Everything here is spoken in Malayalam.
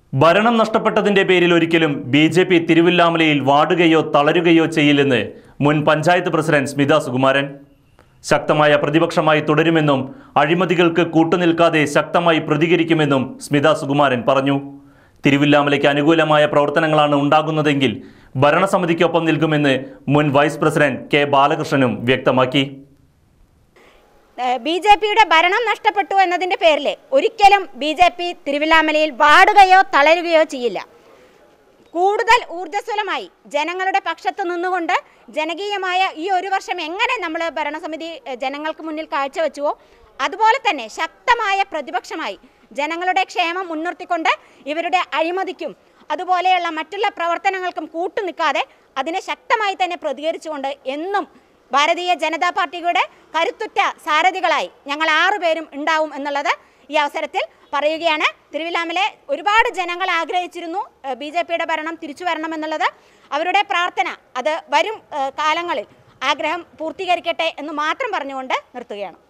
ഭരണം നഷ്ടപ്പെട്ടതിന്റെ പേരിൽ ഒരിക്കലും ബി ജെ പി തിരുവില്ലാമലയിൽ വാടുകയോ തളരുകയോ ചെയ്യില്ലെന്ന് മുൻ പഞ്ചായത്ത് പ്രസിഡന്റ് സ്മിത സുകുമാരൻ ശക്തമായ പ്രതിപക്ഷമായി തുടരുമെന്നും അഴിമതികൾക്ക് കൂട്ടുനിൽക്കാതെ ശക്തമായി പ്രതികരിക്കുമെന്നും സ്മിത സുകുമാരൻ പറഞ്ഞു തിരുവില്ലാമലയ്ക്ക് അനുകൂലമായ പ്രവർത്തനങ്ങളാണ് ഉണ്ടാകുന്നതെങ്കിൽ ഭരണസമിതിക്കൊപ്പം നിൽക്കുമെന്ന് മുൻ വൈസ് പ്രസിഡന്റ് കെ ബാലകൃഷ്ണനും വ്യക്തമാക്കി ബി ജെ പിയുടെ ഭരണം നഷ്ടപ്പെട്ടു എന്നതിൻ്റെ പേരിൽ ഒരിക്കലും ബി ജെ പി തിരുവില്ലാമലയിൽ വാടുകയോ തളരുകയോ ചെയ്യില്ല കൂടുതൽ ഊർജ്ജസ്വലമായി ജനങ്ങളുടെ പക്ഷത്ത് നിന്നുകൊണ്ട് ജനകീയമായ ഈ ഒരു വർഷം എങ്ങനെ നമ്മൾ ഭരണസമിതി എഹ്, ജനങ്ങൾക്ക് മുന്നിൽ കാഴ്ചവെച്ചുവോ അതുപോലെ തന്നെ ശക്തമായ പ്രതിപക്ഷമായി ജനങ്ങളുടെ ക്ഷേമം മുൻനിർത്തിക്കൊണ്ട് ഇവരുടെ അഴിമതിക്കും അതുപോലെയുള്ള മറ്റുള്ള പ്രവർത്തനങ്ങൾക്കും കൂട്ടുനിൽക്കാതെ അതിനെ ശക്തമായി തന്നെ പ്രതികരിച്ചുകൊണ്ട് എന്നും ഭാരതീയ ജനതാ പാർട്ടിയുടെ കരുത്തുറ്റ സാരഥികളായി ഞങ്ങൾ ആറുപേരും ഉണ്ടാവും എന്നുള്ളത് ഈ അവസരത്തിൽ പറയുകയാണ് തിരുവില്ലാമലെ ഒരുപാട് ജനങ്ങൾ ആഗ്രഹിച്ചിരുന്നു ബി ജെ പിയുടെ ഭരണം തിരിച്ചു വരണമെന്നുള്ളത് അവരുടെ പ്രാർത്ഥന അത് വരും ഏഹ്, കാലങ്ങളിൽ ആഗ്രഹം പൂർത്തീകരിക്കട്ടെ എന്ന് മാത്രം പറഞ്ഞുകൊണ്ട് നിർത്തുകയാണ്